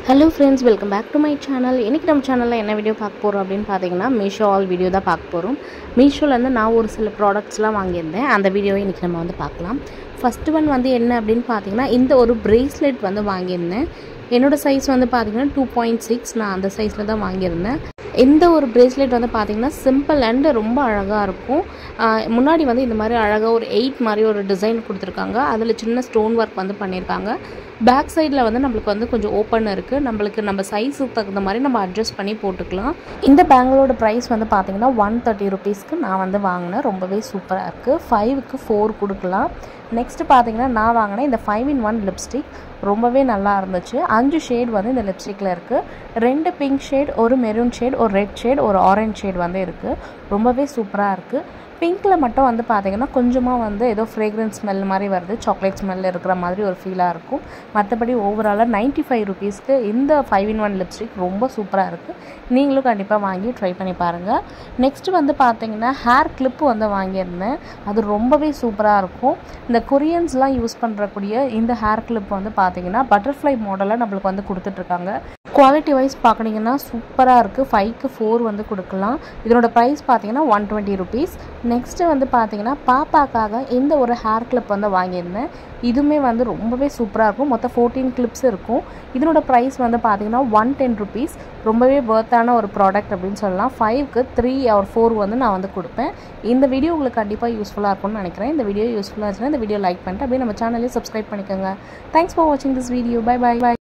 hello friends welcome back to my channel இன்றைக்கி நம்ம சேனலில் என்ன வீடியோ பார்க்க போகிறோம் அப்படின்னு பார்த்தீங்கன்னா மீஷோ ஆல் வீடியோ தான் பார்க்க போகிறோம் மீஷோலேருந்து நான் ஒரு சில ப்ராடக்ட்ஸ்லாம் வாங்கியிருந்தேன் அந்த வீடியோவை இன்றைக்கி நம்ம வந்து பார்க்கலாம் ஃபஸ்ட்டு ஒன் வந்து என்ன அப்படின்னு பார்த்தீங்கன்னா இந்த ஒரு ப்ரேஸ்லெட் வந்து வாங்கியிருந்தேன் என்னோடய சைஸ் வந்து பார்த்தீங்கன்னா டூ பாயிண்ட் சிக்ஸ் நான் அந்த சைஸில் தான் வாங்கியிருந்தேன் இந்த ஒரு ப்ரேஸ்லெட் வந்து பார்த்திங்கன்னா சிம்பிள் அண்ட் ரொம்ப அழகாக இருக்கும் ஆஹ் முன்னாடி வந்து இந்த மாதிரி அழகாக ஒரு எயிட் மாதிரி ஒரு டிசைன் கொடுத்துருக்காங்க அதில் சின்ன ஸ்டோன் ஒர்க் வந்து பண்ணியிருக்காங்க பேக் சைடில் வந்து நம்மளுக்கு வந்து கொஞ்சம் ஓப்பன் இருக்குது நம்மளுக்கு நம்ம சைஸுக்கு தகுந்த மாதிரி நம்ம அட்ஜஸ்ட் பண்ணி போட்டுக்கலாம் இந்த பேங்களோட ப்ரைஸ் வந்து பார்த்திங்கன்னா ஒன் தேர்ட்டி ருபீஸ்க்கு நான் வந்து வாங்கினேன் ரொம்பவே சூப்பராக இருக்குது ஃபைவுக்கு ஃபோர் கொடுக்கலாம் நெக்ஸ்ட்டு பார்த்தீங்கன்னா நான் வாங்கினேன் இந்த ஃபைவ் இன் ஒன் லிப்ஸ்டிக் ரொம்பவே நல்லா இருந்துச்சு அஞ்சு ஷேட் வந்து இந்த லிப்ஸ்டிக்கில் இருக்குது ரெண்டு பிங்க் ஷேட் ஒரு மெரூன் ஷேட் ஒரு ரெட் ஷேட் ஒரு ஆரஞ்ச் ஷேட் வந்து இருக்குது ரொம்பவே சூப்பராக இருக்குது பிங்க்கில் மட்டும் வந்து பார்த்தீங்கன்னா கொஞ்சமாக வந்து ஏதோ ஃப்ரேக்ரன்ஸ் ஸ்மெல் மாதிரி வருது சாக்லேட் ஸ்மெல் இருக்கிற மாதிரி ஒரு ஃபீலாக இருக்கும் மற்றபடி ஓவராலாக நைன்ட்டி ஃபைவ் ருபீஸ்க்கு இந்த ஃபைவ் இன் ஒன் லிப்ஸ்டிக் ரொம்ப சூப்பராக இருக்குது நீங்களும் கண்டிப்பாக வாங்கி ட்ரை பண்ணி பாருங்கள் நெக்ஸ்ட்டு வந்து பார்த்தீங்கன்னா ஹேர் கிளிப்பு வந்து வாங்கியிருந்தேன் அது ரொம்பவே சூப்பராக இருக்கும் இந்த கொரியன்ஸ்லாம் யூஸ் பண்ணுறக்கூடிய இந்த ஹேர் கிளிப் வந்து பார்த்தீங்கன்னா பட்டர்ஃப்ளை மாடலாக நம்மளுக்கு வந்து கொடுத்துட்ருக்காங்க குவாலிட்டி வைஸ் பார்க்குறீங்கன்னா சூப்பராக இருக்குது ஃபைவ்க்கு ஃபோர் வந்து கொடுக்கலாம் இதனோட ப்ரைஸ் பார்த்தீங்கன்னா ஒன் டுவெண்ட்டி ருபீஸ் நெக்ஸ்ட்டு வந்து பார்த்தீங்கன்னா பாப்பாக்காக இந்த ஒரு ஹேர் கிளிப் வந்து வாங்கியிருந்தேன் இதுவுமே வந்து ரொம்பவே சூப்பராக இருக்கும் மொத்தம் ஃபோர்டீன் கிளிப்ஸ் இருக்கும் இதனோட ப்ரைஸ் வந்து பார்த்தீங்கன்னா ஒன் டென் ருபீஸ் ரொம்பவே ஒர்த்தான ஒரு ப்ராடக்ட் அப்படின்னு சொல்லலாம் ஃபைவ்க்கு த்ரீ ஆர் ஃபோர் வந்து நான் வந்து கொடுப்பேன் இந்த வீடியோ உங்களுக்கு கண்டிப்பாக யூஸ்ஃபுல்லாக இருக்கும்னு நினைக்கிறேன் இந்த வீடியோ யூஸ்ஃபுல்லாக இருந்துச்சுன்னா இந்த வீடியோ லைக் பண்ணிட்டு அப்படியே நம்ம சேனலையும் சப்ஸ்கிரைப் பண்ணிக்கோங்க தேங்க்ஸ் ஃபார் வாட்சிங் this video bye bye by